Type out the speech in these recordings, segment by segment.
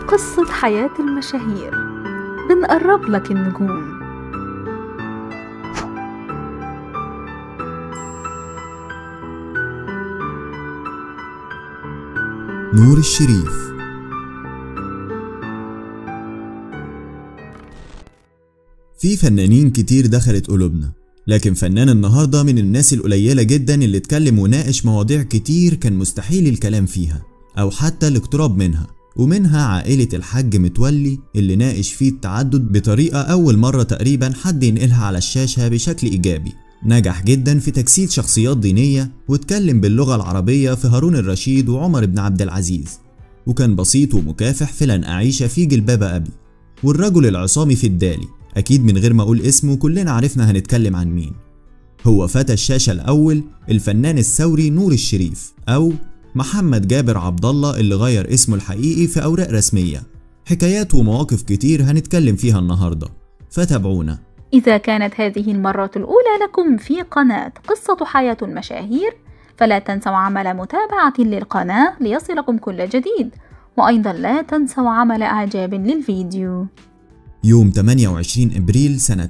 قصة حياة المشاهير بنقرب لك النجوم نور الشريف في فنانين كتير دخلت قلوبنا لكن فنان النهاردة من الناس القليلة جدا اللي اتكلم وناقش مواضيع كتير كان مستحيل الكلام فيها أو حتى الاقتراب منها ومنها عائلة الحاج متولي اللي ناقش فيه التعدد بطريقة أول مرة تقريبا حد ينقلها على الشاشة بشكل إيجابي نجح جدا في تجسيد شخصيات دينية واتكلم باللغة العربية في هارون الرشيد وعمر بن عبد العزيز وكان بسيط ومكافح في لن أعيش في جلباب أبي والرجل العصامي في الدالي أكيد من غير ما أقول اسمه كلنا عرفنا هنتكلم عن مين هو فتى الشاشة الأول الفنان الثوري نور الشريف أو محمد جابر عبد الله اللي غير اسمه الحقيقي في أوراق رسمية حكايات ومواقف كتير هنتكلم فيها النهاردة فتابعونا إذا كانت هذه المرة الأولى لكم في قناة قصة حياة المشاهير فلا تنسوا عمل متابعة للقناة ليصلكم كل جديد وأيضا لا تنسوا عمل إعجاب للفيديو يوم 28 ابريل سنة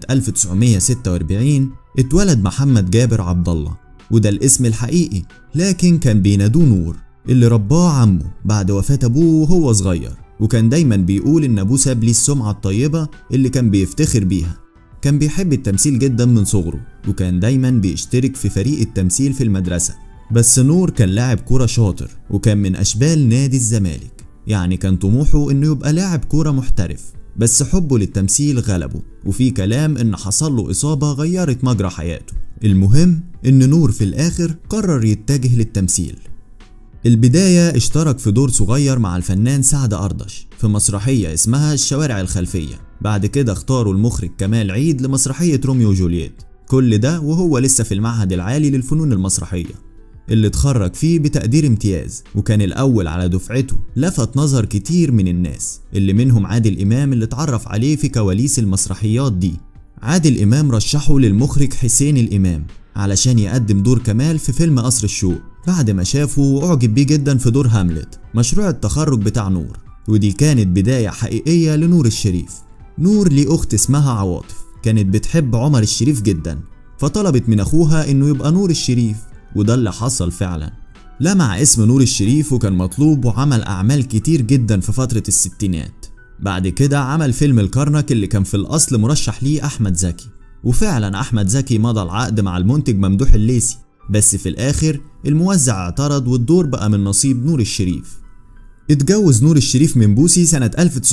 1946 اتولد محمد جابر عبد الله وده الاسم الحقيقي لكن كان بينادوه نور اللي رباه عمه بعد وفاة ابوه وهو صغير وكان دايما بيقول ان ابوه ساب ليه السمعة الطيبة اللي كان بيفتخر بيها كان بيحب التمثيل جدا من صغره وكان دايما بيشترك في فريق التمثيل في المدرسة بس نور كان لاعب كورة شاطر وكان من أشبال نادي الزمالك يعني كان طموحه إنه يبقى لاعب كورة محترف بس حبه للتمثيل غلبه وفي كلام إن حصل له إصابة غيرت مجرى حياته المهم إن نور في الآخر قرر يتجه للتمثيل البداية اشترك في دور صغير مع الفنان سعد أردش في مسرحية اسمها الشوارع الخلفية بعد كده اختاروا المخرج كمال عيد لمسرحية روميو وجولييت كل ده وهو لسه في المعهد العالي للفنون المسرحية اللي اتخرج فيه بتقدير امتياز وكان الأول على دفعته لفت نظر كتير من الناس اللي منهم عادل إمام اللي اتعرف عليه في كواليس المسرحيات دي عادل إمام رشحه للمخرج حسين الإمام علشان يقدم دور كمال في فيلم قصر الشوق بعد ما شافه وأعجب بيه جدا في دور هاملت مشروع التخرج بتاع نور ودي كانت بداية حقيقية لنور الشريف نور ليه أخت اسمها عواطف كانت بتحب عمر الشريف جدا فطلبت من أخوها إنه يبقى نور الشريف وده اللي حصل فعلا لمع اسم نور الشريف وكان مطلوب وعمل أعمال كتير جدا في فترة الستينات بعد كده عمل فيلم الكرنك اللي كان في الأصل مرشح ليه أحمد زكي وفعلا أحمد زكي مضى العقد مع المنتج ممدوح الليسي بس في الآخر الموزع اعترض والدور بقى من نصيب نور الشريف اتجوز نور الشريف من بوسي سنة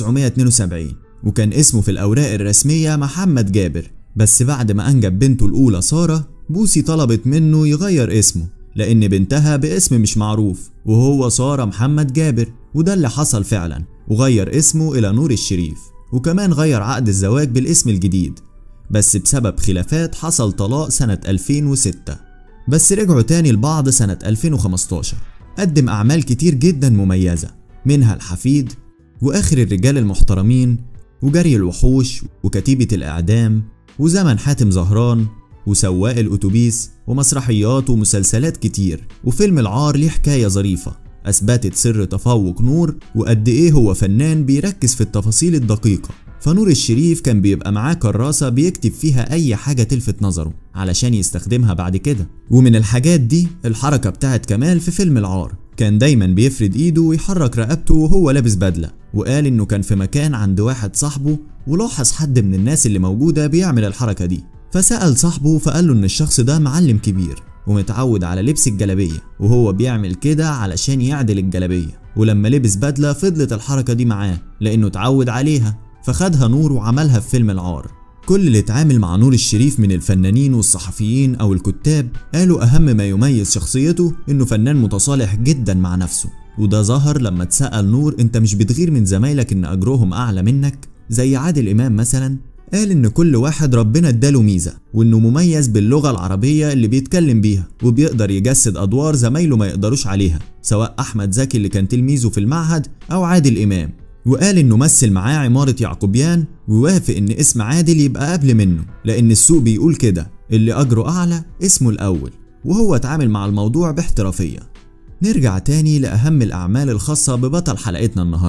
1972 وكان اسمه في الأوراق الرسمية محمد جابر بس بعد ما أنجب بنته الأولى سارة بوسي طلبت منه يغير اسمه لأن بنتها باسم مش معروف وهو سارة محمد جابر وده اللي حصل فعلا وغير اسمه إلى نور الشريف وكمان غير عقد الزواج بالاسم الجديد بس بسبب خلافات حصل طلاق سنة 2006 بس رجعوا تاني لبعض سنة 2015 قدم أعمال كتير جدا مميزة منها الحفيد وآخر الرجال المحترمين وجري الوحوش وكتيبة الإعدام وزمن حاتم زهران وسواق الأتوبيس ومسرحيات ومسلسلات كتير وفيلم العار ليه حكاية ظريفة أثبتت سر تفوق نور وقد إيه هو فنان بيركز في التفاصيل الدقيقة فنور الشريف كان بيبقى معاه كراسة بيكتب فيها أي حاجة تلفت نظره علشان يستخدمها بعد كده ومن الحاجات دي الحركة بتاعت كمال في فيلم العار كان دايما بيفرد ايده ويحرك رقبته وهو لابس بدلة وقال انه كان في مكان عند واحد صاحبه ولاحظ حد من الناس اللي موجودة بيعمل الحركة دي فسأل صاحبه فقال له ان الشخص ده معلم كبير ومتعود على لبس الجلابية وهو بيعمل كده علشان يعدل الجلابية ولما لبس بدلة فضلت الحركة دي معاه لانه اتعود عليها فخدها نور وعملها في فيلم العار كل اللي اتعامل مع نور الشريف من الفنانين والصحفيين او الكتاب قالوا اهم ما يميز شخصيته انه فنان متصالح جدا مع نفسه وده ظهر لما اتسأل نور انت مش بتغير من زمايلك ان اجرهم اعلى منك زي عادل امام مثلا قال ان كل واحد ربنا اداله ميزه وانه مميز باللغه العربيه اللي بيتكلم بيها وبيقدر يجسد ادوار زمايله ما يقدروش عليها سواء احمد زكي اللي كان تلميذه في المعهد او عادل امام وقال انه مثل معاه عمارة يعقوبيان ووافق ان اسم عادل يبقى قبل منه لان السوق بيقول كده اللي اجره اعلى اسمه الاول وهو اتعامل مع الموضوع باحترافية نرجع تاني لأهم الأعمال الخاصة ببطل حلقتنا النهاردة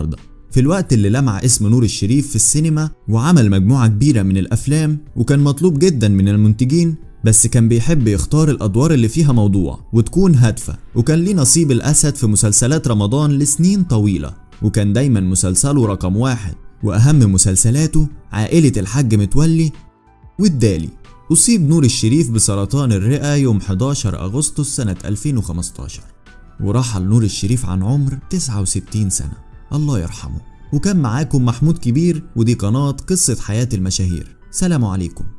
في الوقت اللي لمع اسم نور الشريف في السينما وعمل مجموعة كبيرة من الأفلام وكان مطلوب جدا من المنتجين بس كان بيحب يختار الأدوار اللي فيها موضوع وتكون هادفة وكان ليه نصيب الأسد في مسلسلات رمضان لسنين طويلة وكان دايما مسلسله رقم واحد وأهم مسلسلاته عائلة الحاج متولي والدالي أصيب نور الشريف بسرطان الرئة يوم 11 أغسطس سنة 2015 ورحل نور الشريف عن عمر 69 سنة الله يرحمه وكان معاكم محمود كبير ودي قناة قصة حياة المشاهير سلام عليكم